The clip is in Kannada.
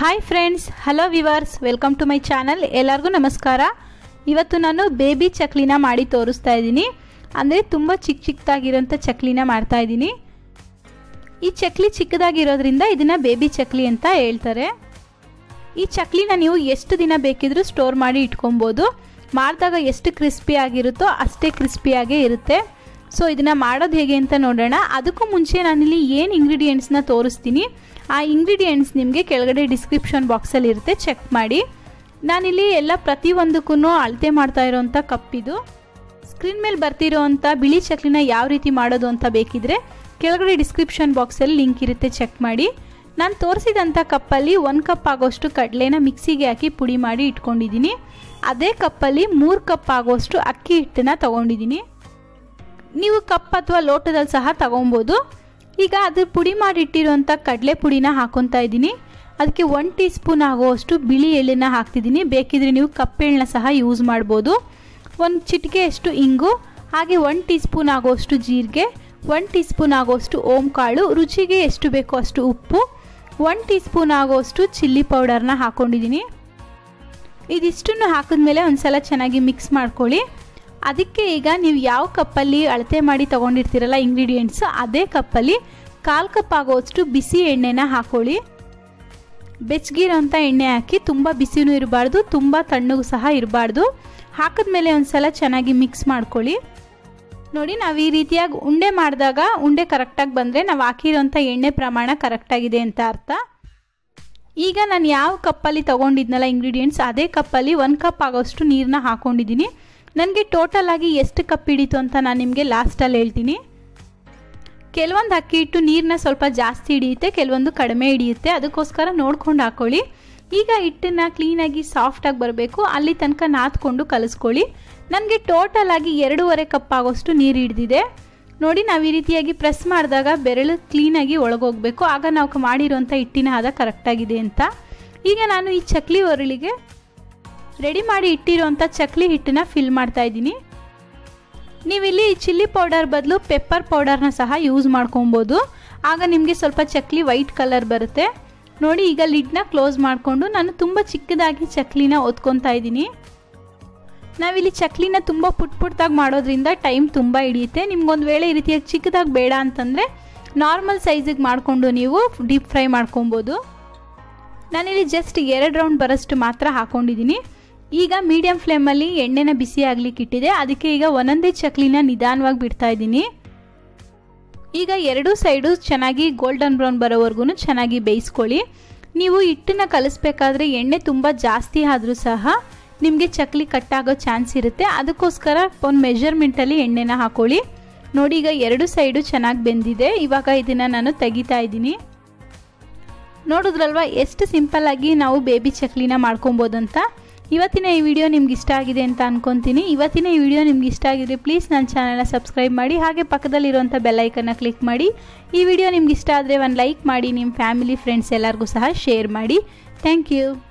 hi friends hello viewers welcome to my channel ಎಲ್ಲರಿಗೂ ನಮಸ್ಕಾರ ಇವತ್ತು ನಾನು ಬೇಬಿ ಚಕ್ಲಿನ ಮಾಡಿ ತೋರಿಸ್ತಾ ಇದ್ದೀನಿ ಅಂದರೆ ತುಂಬ ಚಿಕ್ಕ ಚಿಕ್ಕದಾಗಿರೋಂಥ ಚಕ್ಲಿನ ಮಾಡ್ತಾ ಇದ್ದೀನಿ ಈ ಚಕ್ಲಿ ಚಿಕ್ಕದಾಗಿರೋದ್ರಿಂದ ಇದನ್ನು ಬೇಬಿ ಚಕ್ಲಿ ಅಂತ ಹೇಳ್ತಾರೆ ಈ ಚಕ್ಲಿನ ನೀವು ಎಷ್ಟು ದಿನ ಬೇಕಿದ್ರೂ ಸ್ಟೋರ್ ಮಾಡಿ ಇಟ್ಕೊಬೋದು ಮಾಡಿದಾಗ ಎಷ್ಟು ಕ್ರಿಸ್ಪಿ ಆಗಿರುತ್ತೋ ಅಷ್ಟೇ ಕ್ರಿಸ್ಪಿಯಾಗೇ ಇರುತ್ತೆ ಸೊ ಇದನ್ನು ಮಾಡೋದು ಹೇಗೆ ಅಂತ ನೋಡೋಣ ಅದಕ್ಕೂ ಮುಂಚೆ ನಾನಿಲ್ಲಿ ಏನು ಇಂಗ್ರೀಡಿಯೆಂಟ್ಸ್ನ ತೋರಿಸ್ತೀನಿ ಆ ಇಂಗ್ರೀಡಿಯೆಂಟ್ಸ್ ನಿಮಗೆ ಕೆಳಗಡೆ ಡಿಸ್ಕ್ರಿಪ್ಷನ್ ಬಾಕ್ಸಲ್ಲಿ ಇರುತ್ತೆ ಚೆಕ್ ಮಾಡಿ ನಾನಿಲ್ಲಿ ಎಲ್ಲ ಪ್ರತಿಯೊಂದಕ್ಕೂ ಅಳತೆ ಮಾಡ್ತಾ ಇರೋವಂಥ ಕಪ್ಪಿದು ಸ್ಕ್ರೀನ್ ಮೇಲೆ ಬರ್ತಿರೋವಂಥ ಬಿಳಿ ಚಕ್ಲಿನ ಯಾವ ರೀತಿ ಮಾಡೋದು ಅಂತ ಬೇಕಿದ್ರೆ ಕೆಳಗಡೆ ಡಿಸ್ಕ್ರಿಪ್ಷನ್ ಬಾಕ್ಸಲ್ಲಿ ಲಿಂಕ್ ಇರುತ್ತೆ ಚೆಕ್ ಮಾಡಿ ನಾನು ತೋರಿಸಿದಂಥ ಕಪ್ಪಲ್ಲಿ ಒಂದು ಕಪ್ ಆಗೋಷ್ಟು ಕಡಲೆನ ಮಿಕ್ಸಿಗೆ ಹಾಕಿ ಪುಡಿ ಮಾಡಿ ಇಟ್ಕೊಂಡಿದ್ದೀನಿ ಅದೇ ಕಪ್ಪಲ್ಲಿ ಮೂರು ಕಪ್ ಆಗೋಷ್ಟು ಅಕ್ಕಿ ಹಿಟ್ಟನ್ನ ತೊಗೊಂಡಿದ್ದೀನಿ ನೀವು ಕಪ್ ಅಥವಾ ಲೋಟದಲ್ಲಿ ಸಹ ತಗೊಬೋದು ಈಗ ಅದು ಪುಡಿ ಮಾಡಿಟ್ಟಿರುವಂಥ ಕಡಲೆ ಪುಡಿನ ಹಾಕೊತಾ ಇದ್ದೀನಿ ಅದಕ್ಕೆ ಒನ್ ಟೀ ಸ್ಪೂನ್ ಆಗುವಷ್ಟು ಬಿಳಿ ಎಳ್ಳನ್ನ ಹಾಕ್ತಿದ್ದೀನಿ ಬೇಕಿದ್ರೆ ನೀವು ಕಪ್ಪೆಳ್ಳನ್ನ ಸಹ ಯೂಸ್ ಮಾಡ್ಬೋದು ಒಂದು ಚಿಟಿಕೆಯಷ್ಟು ಇಂಗು ಹಾಗೆ ಒನ್ ಟೀ ಸ್ಪೂನ್ ಆಗುವಷ್ಟು ಜೀರಿಗೆ ಒನ್ ಟೀ ಸ್ಪೂನ್ ಆಗುವಷ್ಟು ಓಂ ಕಾಳು ರುಚಿಗೆ ಎಷ್ಟು ಬೇಕೋ ಅಷ್ಟು ಉಪ್ಪು ಒನ್ ಟೀ ಸ್ಪೂನ್ ಆಗುವಷ್ಟು ಚಿಲ್ಲಿ ಪೌಡರ್ನ ಹಾಕ್ಕೊಂಡಿದ್ದೀನಿ ಇದಿಷ್ಟನ್ನು ಹಾಕಿದ್ಮೇಲೆ ಒಂದು ಸಲ ಚೆನ್ನಾಗಿ ಮಿಕ್ಸ್ ಮಾಡ್ಕೊಳ್ಳಿ ಅದಕ್ಕೆ ಈಗ ನೀವು ಯಾವ ಕಪ್ಪಲ್ಲಿ ಅಳತೆ ಮಾಡಿ ತೊಗೊಂಡಿರ್ತೀರಲ್ಲ ಇಂಗ್ರೀಡಿಯೆಂಟ್ಸು ಅದೇ ಕಪ್ಪಲ್ಲಿ ಕಾಲು ಕಪ್ ಆಗೋಷ್ಟು ಬಿಸಿ ಎಣ್ಣೆನ ಹಾಕೊಳ್ಳಿ ಬೆಚ್ಚಗಿರೋಂಥ ಎಣ್ಣೆ ಹಾಕಿ ತುಂಬ ಬಿಸಿನೂ ಇರಬಾರ್ದು ತುಂಬ ತಣ್ಣಗೂ ಸಹ ಇರಬಾರ್ದು ಹಾಕಿದ್ಮೇಲೆ ಒಂದು ಸಲ ಚೆನ್ನಾಗಿ ಮಿಕ್ಸ್ ಮಾಡ್ಕೊಳ್ಳಿ ನೋಡಿ ನಾವು ಈ ರೀತಿಯಾಗಿ ಉಂಡೆ ಮಾಡಿದಾಗ ಉಂಡೆ ಕರೆಕ್ಟಾಗಿ ಬಂದರೆ ನಾವು ಹಾಕಿರೋಂಥ ಎಣ್ಣೆ ಪ್ರಮಾಣ ಕರೆಕ್ಟಾಗಿದೆ ಅಂತ ಅರ್ಥ ಈಗ ನಾನು ಯಾವ ಕಪ್ಪಲ್ಲಿ ತೊಗೊಂಡಿದ್ನಲ್ಲ ಇಂಗ್ರೀಡಿಯೆಂಟ್ಸ್ ಅದೇ ಕಪ್ಪಲ್ಲಿ ಒಂದು ಕಪ್ ಆಗೋಷ್ಟು ನೀರನ್ನ ಹಾಕ್ಕೊಂಡಿದ್ದೀನಿ ನನಗೆ ಟೋಟಲ್ ಆಗಿ ಎಷ್ಟು ಕಪ್ ಹಿಡಿತು ಅಂತ ನಾನು ನಿಮಗೆ ಲಾಸ್ಟಲ್ಲಿ ಹೇಳ್ತೀನಿ ಕೆಲವೊಂದು ಅಕ್ಕಿ ಹಿಟ್ಟು ನೀರನ್ನ ಸ್ವಲ್ಪ ಜಾಸ್ತಿ ಹಿಡಿಯುತ್ತೆ ಕೆಲವೊಂದು ಕಡಿಮೆ ಹಿಡಿಯುತ್ತೆ ಅದಕ್ಕೋಸ್ಕರ ನೋಡ್ಕೊಂಡು ಹಾಕ್ಕೊಳ್ಳಿ ಈಗ ಹಿಟ್ಟನ್ನು ಕ್ಲೀನಾಗಿ ಸಾಫ್ಟಾಗಿ ಬರಬೇಕು ಅಲ್ಲಿ ತನಕ ನಾದ್ಕೊಂಡು ಕಲಿಸ್ಕೊಳ್ಳಿ ನನಗೆ ಟೋಟಲ್ ಆಗಿ ಎರಡೂವರೆ ಕಪ್ ಆಗೋಷ್ಟು ನೀರು ಹಿಡಿದಿದೆ ನೋಡಿ ನಾವು ಈ ರೀತಿಯಾಗಿ ಪ್ರೆಸ್ ಮಾಡಿದಾಗ ಬೆರಳು ಕ್ಲೀನಾಗಿ ಒಳಗೋಗಬೇಕು ಆಗ ನಾವು ಮಾಡಿರೋಂಥ ಹಿಟ್ಟಿನ ಹದ ಕರೆಕ್ಟಾಗಿದೆ ಅಂತ ಈಗ ನಾನು ಈ ಚಕ್ಲಿ ಒರಳಿಗೆ ರೆಡಿ ಮಾಡಿ ಇಟ್ಟಿರೋಂಥ ಚಕ್ಲಿ ಹಿಟ್ಟನ್ನ ಫಿಲ್ ಮಾಡ್ತಾ ಇದ್ದೀನಿ ನೀವಿಲ್ಲಿ ಚಿಲ್ಲಿ ಪೌಡರ್ ಬದಲು ಪೆಪ್ಪರ್ ಪೌಡರ್ನ ಸಹ ಯೂಸ್ ಮಾಡ್ಕೊಬೋದು ಆಗ ನಿಮಗೆ ಸ್ವಲ್ಪ ಚಕ್ಲಿ ವೈಟ್ ಕಲರ್ ಬರುತ್ತೆ ನೋಡಿ ಈಗ ಲಿಡ್ನ ಕ್ಲೋಸ್ ಮಾಡಿಕೊಂಡು ನಾನು ತುಂಬ ಚಿಕ್ಕದಾಗಿ ಚಕ್ಲಿನ ಒತ್ಕೊತಾ ಇದ್ದೀನಿ ನಾವಿಲ್ಲಿ ಚಕ್ಲಿನ ತುಂಬ ಪುಟ್ ಪುಟ್ಟಾಗಿ ಮಾಡೋದ್ರಿಂದ ಟೈಮ್ ತುಂಬ ಹಿಡಿಯುತ್ತೆ ನಿಮ್ಗೊಂದು ವೇಳೆ ಈ ರೀತಿಯಾಗಿ ಚಿಕ್ಕದಾಗಿ ಬೇಡ ಅಂತಂದರೆ ನಾರ್ಮಲ್ ಸೈಜಿಗೆ ಮಾಡಿಕೊಂಡು ನೀವು ಡೀಪ್ ಫ್ರೈ ಮಾಡ್ಕೊಬೋದು ನಾನಿಲ್ಲಿ ಜಸ್ಟ್ ಎರಡು ರೌಂಡ್ ಬರೋಷ್ಟು ಮಾತ್ರ ಹಾಕ್ಕೊಂಡಿದ್ದೀನಿ ಈಗ ಮೀಡಿಯಮ್ ಫ್ಲೇಮಲ್ಲಿ ಎಣ್ಣೆನ ಬಿಸಿ ಆಗ್ಲಿಕ್ಕೆ ಇಟ್ಟಿದೆ ಅದಕ್ಕೆ ಈಗ ಒಂದೊಂದೇ ಚಕ್ಲಿನ ನಿಧಾನವಾಗಿ ಬಿಡ್ತಾ ಇದ್ದೀನಿ ಈಗ ಎರಡೂ ಸೈಡು ಚೆನ್ನಾಗಿ ಗೋಲ್ಡನ್ ಬ್ರೌನ್ ಬರೋವರೆಗೂ ಚೆನ್ನಾಗಿ ಬೇಯಿಸ್ಕೊಳ್ಳಿ ನೀವು ಹಿಟ್ಟನ್ನ ಕಲಿಸ್ಬೇಕಾದ್ರೆ ಎಣ್ಣೆ ತುಂಬ ಜಾಸ್ತಿ ಆದರೂ ಸಹ ನಿಮಗೆ ಚಕ್ಲಿ ಕಟ್ಟಾಗೋ ಚಾನ್ಸ್ ಇರುತ್ತೆ ಅದಕ್ಕೋಸ್ಕರ ಒಂದು ಮೆಜರ್ಮೆಂಟಲ್ಲಿ ಎಣ್ಣೆನ ಹಾಕೊಳ್ಳಿ ನೋಡಿ ಈಗ ಎರಡು ಸೈಡು ಚೆನ್ನಾಗಿ ಬೆಂದಿದೆ ಇವಾಗ ಇದನ್ನು ನಾನು ತೆಗಿತಾ ಇದ್ದೀನಿ ನೋಡಿದ್ರಲ್ವ ಎಷ್ಟು ಸಿಂಪಲ್ಲಾಗಿ ನಾವು ಬೇಬಿ ಚಕ್ಲಿನ ಮಾಡ್ಕೊಬೋದು ಅಂತ ಇವತ್ತಿನ ಈ ವಿಡಿಯೋ ನಿಮ್ಗೆ ಇಷ್ಟ ಆಗಿದೆ ಅಂತ ಅನ್ಕೊತೀನಿ ಇವತ್ತಿನ ಈ ವಿಡಿಯೋ ನಿಮ್ಗೆ ಇಷ್ಟ ಆಗಿದ್ರೆ ಪ್ಲೀಸ್ ನನ್ನ ಚಾನಲ್ನ ಸಬ್ಸ್ಕ್ರೈಬ್ ಮಾಡಿ ಹಾಗೆ ಪಕ್ಕದಲ್ಲಿರುವಂಥ ಬೆಲ್ಲೈಕನ್ನ ಕ್ಲಿಕ್ ಮಾಡಿ ಈ ವಿಡಿಯೋ ನಿಮ್ಗೆ ಇಷ್ಟ ಆದರೆ ಒಂದು ಲೈಕ್ ಮಾಡಿ ನಿಮ್ಮ ಫ್ಯಾಮಿಲಿ ಫ್ರೆಂಡ್ಸ್ ಎಲ್ಲರಿಗೂ ಸಹ ಶೇರ್ ಮಾಡಿ ಥ್ಯಾಂಕ್ ಯು